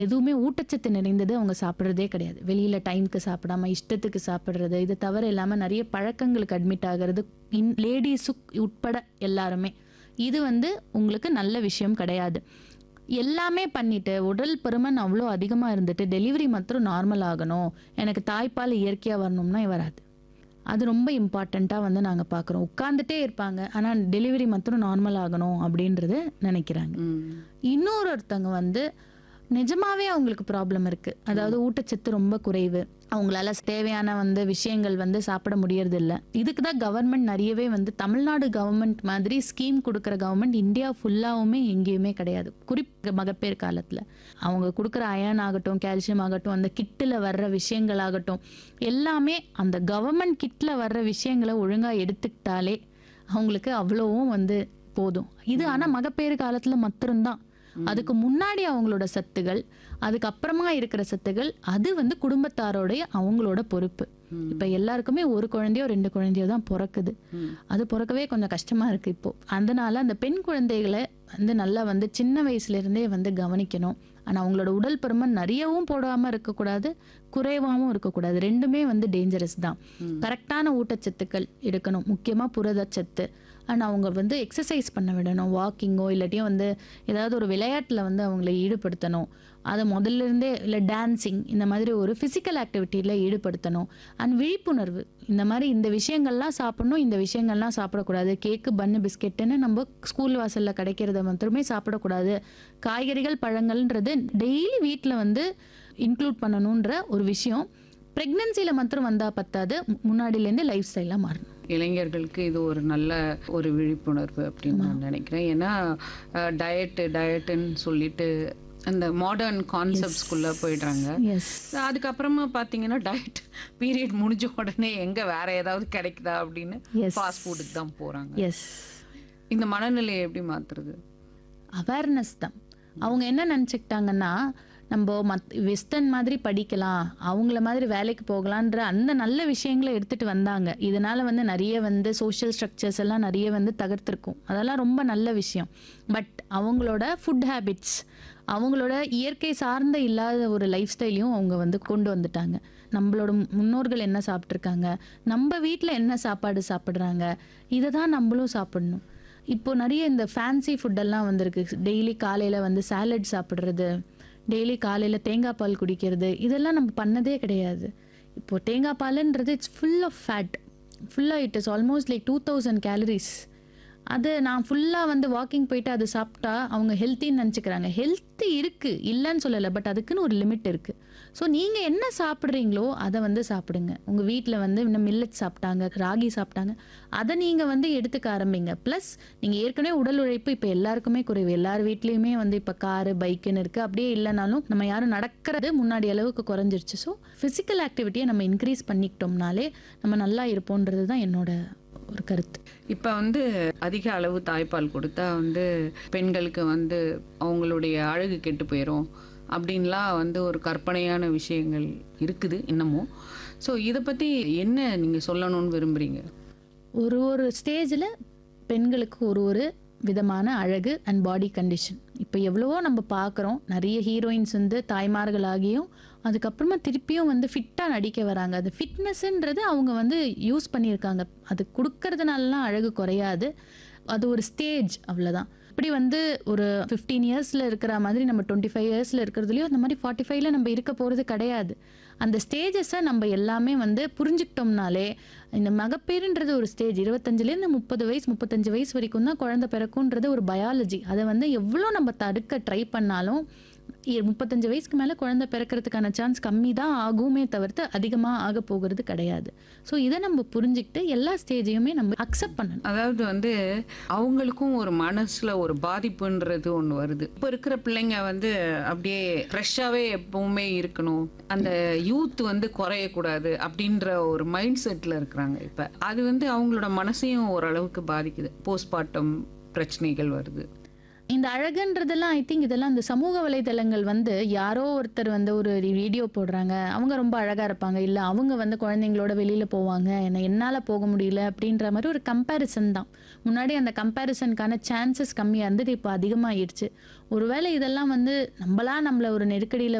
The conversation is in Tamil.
எதுவுமே ஊட்டச்சத்து நிறைந்தது அவங்க சாப்பிட்றதே கிடையாது வெளியில டைம்க்கு சாப்பிடாம இஷ்டத்துக்கு சாப்பிட்றது இது தவிர இல்லாம நிறைய பழக்கங்களுக்கு அட்மிட் ஆகிறது இன் லேடிஸு உட்பட எல்லாருமே இது வந்து உங்களுக்கு நல்ல விஷயம் கிடையாது எல்லாமே பண்ணிட்டு உடல் பருமன் அவ்வளோ அதிகமாக இருந்துட்டு டெலிவரி மாத்திரம் நார்மல் ஆகணும் எனக்கு தாய்ப்பால் இயற்கையாக வரணும்னா வராது அது ரொம்ப இம்பார்ட்டண்ட்டாக வந்து நாங்கள் பார்க்குறோம் உட்காந்துட்டே இருப்பாங்க ஆனால் டெலிவரி மாத்திரம் நார்மல் ஆகணும் அப்படின்றது நினைக்கிறாங்க ம். இன்னொரு ஒருத்தவங்க வந்து நிஜமாவே அவங்களுக்கு ப்ராப்ளம் இருக்கு அதாவது ஊட்டச்சத்து ரொம்ப குறைவு அவங்களால தேவையான வந்து விஷயங்கள் வந்து சாப்பிட முடியறது இல்ல இதுக்கு தான் கவர்மெண்ட் நிறையவே வந்து தமிழ்நாடு கவர்மெண்ட் மாதிரி ஸ்கீம் கொடுக்குற கவர்மெண்ட் இந்தியா ஃபுல்லாவுமே எங்கேயுமே கிடையாது குறிப்பு மகப்பேறு காலத்துல அவங்க கொடுக்குற அயன் ஆகட்டும் கால்சியம் ஆகட்டும் அந்த கிட்டில் வர்ற விஷயங்கள் ஆகட்டும் எல்லாமே அந்த கவர்மெண்ட் கிட்ல வர்ற விஷயங்களை ஒழுங்கா எடுத்துக்கிட்டாலே அவங்களுக்கு அவ்வளவும் வந்து போதும் இது ஆனா மகப்பேறு காலத்துல மாத்திரம்தான் அதுக்கு முன்னாடி அவங்களோட சத்துகள் அதுக்கப்புறமா இருக்கிற சத்துகள் அது வந்து குடும்பத்தாரோடைய அவங்களோட பொறுப்பு இப்ப எல்லாருக்குமே ஒரு குழந்தையோ ரெண்டு குழந்தையோ தான் பிறக்குது ம். அது பிறக்கவே கொஞ்சம் கஷ்டமா இருக்கு இப்போ அதனால அந்த பெண் குழந்தைகளை வந்து நல்லா வந்து சின்ன வயசுல இருந்தே வந்து கவனிக்கணும் ஆனா அவங்களோட உடல் பருமன் நிறையவும் போடாம இருக்கக்கூடாது குறைவாகவும் இருக்கக்கூடாது ரெண்டுமே வந்து டேஞ்சரஸ் தான் கரெக்டான ஊட்டச்சத்துக்கள் எடுக்கணும் முக்கியமா புரதச்சத்து அண்ட் அவங்க வந்து எக்ஸசைஸ் பண்ண விடணும் வாக்கிங்கோ இல்லாட்டியும் வந்து ஏதாவது ஒரு விளையாட்டில் வந்து அவங்களை ஈடுபடுத்தணும் அதை முதல்ல இருந்தே இல்லை டான்சிங் இந்த மாதிரி ஒரு ஃபிசிக்கல் ஆக்டிவிட்டியில் ஈடுபடுத்தணும் அண்ட் விழிப்புணர்வு இந்த மாதிரி இந்த விஷயங்கள்லாம் சாப்பிடணும் இந்த விஷயங்கள்லாம் சாப்பிடக்கூடாது கேக்கு பன்னு பிஸ்கெட்டுன்னு நம்ம ஸ்கூல் வாசலில் கிடைக்கிறத மட்டுமே சாப்பிடக்கூடாது காய்கறிகள் பழங்கள்ன்றது டெய்லி வீட்டில் வந்து இன்க்ளூட் பண்ணணுன்ற ஒரு விஷயம் ப்ரெக்னென்சியில் மாத்திரம் வந்தால் பத்தாது முன்னாடியிலேருந்து லைஃப் ஸ்டைலாக மாறணும் இளைஞர்களுக்கு இது ஒரு நல்ல ஒரு விழிப்புணர்வு அப்படின்னு நான் நினைக்கிறேன் ஏன்னா டயட்டு டயட்டுன்னு சொல்லிட்டு அந்த மாடர்ன் கான்செப்ட்ஸ்குள்ள போயிடுறாங்க எஸ் அதுக்கப்புறமா பார்த்தீங்கன்னா டயட் பீரியட் முடிஞ்ச உடனே எங்க வேற ஏதாவது கிடைக்குதா அப்படின்னு Yes. ஃபாஸ்ட் ஃபுட்டுக்கு தான் போறாங்க எஸ் இந்த மனநிலையை எப்படி மாத்துறது அவேர்னஸ் தான் அவங்க என்ன நினச்சிக்கிட்டாங்கன்னா நம்ம மத் வெஸ்டர்ன் மாதிரி படிக்கலாம் அவங்கள மாதிரி வேலைக்கு போகலான்ற அந்த நல்ல விஷயங்களை எடுத்துட்டு வந்தாங்க இதனால வந்து நிறைய வந்து சோஷியல் ஸ்ட்ரக்சர்ஸ் எல்லாம் நிறைய வந்து தகர்த்திருக்கும் அதெல்லாம் ரொம்ப நல்ல விஷயம் பட் அவங்களோட ஃபுட் ஹேபிட்ஸ் அவங்களோட இயற்கை சார்ந்த இல்லாத ஒரு லைஃப் ஸ்டைலையும் அவங்க வந்து கொண்டு வந்துட்டாங்க நம்மளோட முன்னோர்கள் என்ன சாப்பிட்ருக்காங்க நம்ம வீட்டில் என்ன சாப்பாடு சாப்பிட்றாங்க இதை தான் நம்மளும் சாப்பிடணும் இப்போ நிறைய இந்த ஃபேன்சி ஃபுட்டெல்லாம் வந்திருக்கு டெய்லி காலையில் வந்து சாலட் சாப்பிட்றது டெய்லி காலையில் தேங்காய் பால் குடிக்கிறது இதெல்லாம் நம்ம பண்ணதே கிடையாது இப்போ தேங்காய் பாலுன்றது இட்ஸ் ஃபுல் ஆஃப் ஃபேட் ஃபுல்லாக it is almost like two thousand calories அது நான் ஃபுல்லாக வந்து வாக்கிங் போயிட்டு அது சாப்பிட்டா அவங்க ஹெல்த்தின்னு நினச்சிக்கிறாங்க ஹெல்த்தி இருக்குது இல்லைன்னு சொல்லலை பட் அதுக்குன்னு ஒரு லிமிட் இருக்குது ஸோ நீங்கள் என்ன சாப்பிட்றீங்களோ அதை வந்து சாப்பிடுங்க உங்கள் வீட்டில் வந்து இன்னும் மில்லட் சாப்பிட்டாங்க ராகி சாப்பிட்டாங்க அதை நீங்கள் வந்து எடுத்துக்க ஆரம்பிங்க ப்ளஸ் நீங்கள் ஏற்கனவே உடல் உழைப்பு இப்போ எல்லாருக்குமே குறைவு எல்லார் வீட்லேயுமே வந்து இப்போ காரு பைக்குன்னு இருக்குது அப்படியே இல்லைனாலும் நம்ம யாரும் நடக்கிறது முன்னாடி அளவுக்கு குறைஞ்சிருச்சு ஸோ ஃபிசிக்கல் ஆக்டிவிட்டியை நம்ம இன்க்ரீஸ் பண்ணிக்கிட்டோம்னாலே நம்ம நல்லா இருப்போன்றது தான் என்னோட ஒரு கருத்து இப்போ வந்து அதிக அளவு தாய்ப்பால் கொடுத்தா வந்து பெண்களுக்கு வந்து அவங்களுடைய அழகு கெட்டு போயிடும் அப்படின்லாம் வந்து ஒரு கற்பனையான விஷயங்கள் இருக்குது இன்னமும் ஸோ இதை பற்றி என்ன நீங்கள் சொல்லணும்னு விரும்புகிறீங்க ஒரு ஒரு ஸ்டேஜில் பெண்களுக்கு ஒரு ஒரு விதமான அழகு அண்ட் பாடி கண்டிஷன் இப்போ எவ்வளவோ நம்ம பார்க்குறோம் நிறைய ஹீரோயின்ஸ் வந்து தாய்மார்களாகியும் அதுக்கப்புறமா திருப்பியும் வந்து ஃபிட்டாக நடிக்க வராங்க அது ஃபிட்னஸ்ன்றது அவங்க வந்து யூஸ் பண்ணியிருக்காங்க அது கொடுக்கறதுனாலலாம் அழகு குறையாது அது ஒரு ஸ்டேஜ் அவ்வளோதான் இப்படி வந்து ஒரு ஃபிஃப்டீன் இயர்ஸில் இருக்கிற மாதிரி நம்ம டுவெண்ட்டி ஃபைவ் இயர்ஸில் இருக்கிறதுலையும் அந்த மாதிரி ஃபார்ட்டி ஃபைவ்ல நம்ம இருக்க போகிறது கிடையாது அந்த ஸ்டேஜஸை நம்ம எல்லாமே வந்து புரிஞ்சுக்கிட்டோம்னாலே இந்த மகப்பேறுன்றது ஒரு ஸ்டேஜ் இருபத்தஞ்சிலேருந்து முப்பது வயசு முப்பத்தஞ்சு வயசு வரைக்கும் தான் குழந்தை பிறக்குன்றது ஒரு பயாலஜி அதை வந்து எவ்வளோ நம்ம தடுக்க ட்ரை பண்ணாலும் இ- முப்பத்தஞ்சு வயசுக்கு மேலே குழந்தை பிறக்கிறதுக்கான சான்ஸ் கம்மி தான் ஆகுமே தவிர்த்து அதிகமாக ஆக போகிறது கிடையாது ஸோ இதை நம்ம புரிஞ்சுக்கிட்டு எல்லா ஸ்டேஜையுமே நம்ம அக்செப்ட் பண்ணணும் அதாவது வந்து அவங்களுக்கும் ஒரு மனசுல ஒரு பாதிப்புன்றது ஒன்று வருது இப்போ இருக்கிற பிள்ளைங்க வந்து அப்படியே ஃப்ரெஷ்ஷாகவே எப்பவுமே இருக்கணும் அந்த யூத் வந்து குறையக்கூடாது அப்படின்ற ஒரு மைண்ட் செட்டில் இருக்கிறாங்க இப்போ அது வந்து அவங்களோட மனசையும் ஓரளவுக்கு பாதிக்குது போஸ்ட்மார்ட்டம் பிரச்சனைகள் வருது இந்த அழகுன்றதெல்லாம் ஐ திங்க் இதெல்லாம் இந்த சமூக வலைதளங்கள் வந்து யாரோ ஒருத்தர் வந்து ஒரு வீடியோ போடுறாங்க அவங்க ரொம்ப அழகா இருப்பாங்க இல்ல அவங்க வந்து குழந்தைங்களோட வெளியில போவாங்க என்ன என்னால போக முடியல அப்படின்ற மாதிரி ஒரு கம்பேரிசன் தான் முன்னாடி அந்த கம்பேரிசனுக்கான சான்சஸ் கம்மியா இருந்தது இப்போ அதிகமாகிடுச்சு ஒருவேளை இதெல்லாம் வந்து நம்மளா நம்மள ஒரு நெருக்கடியில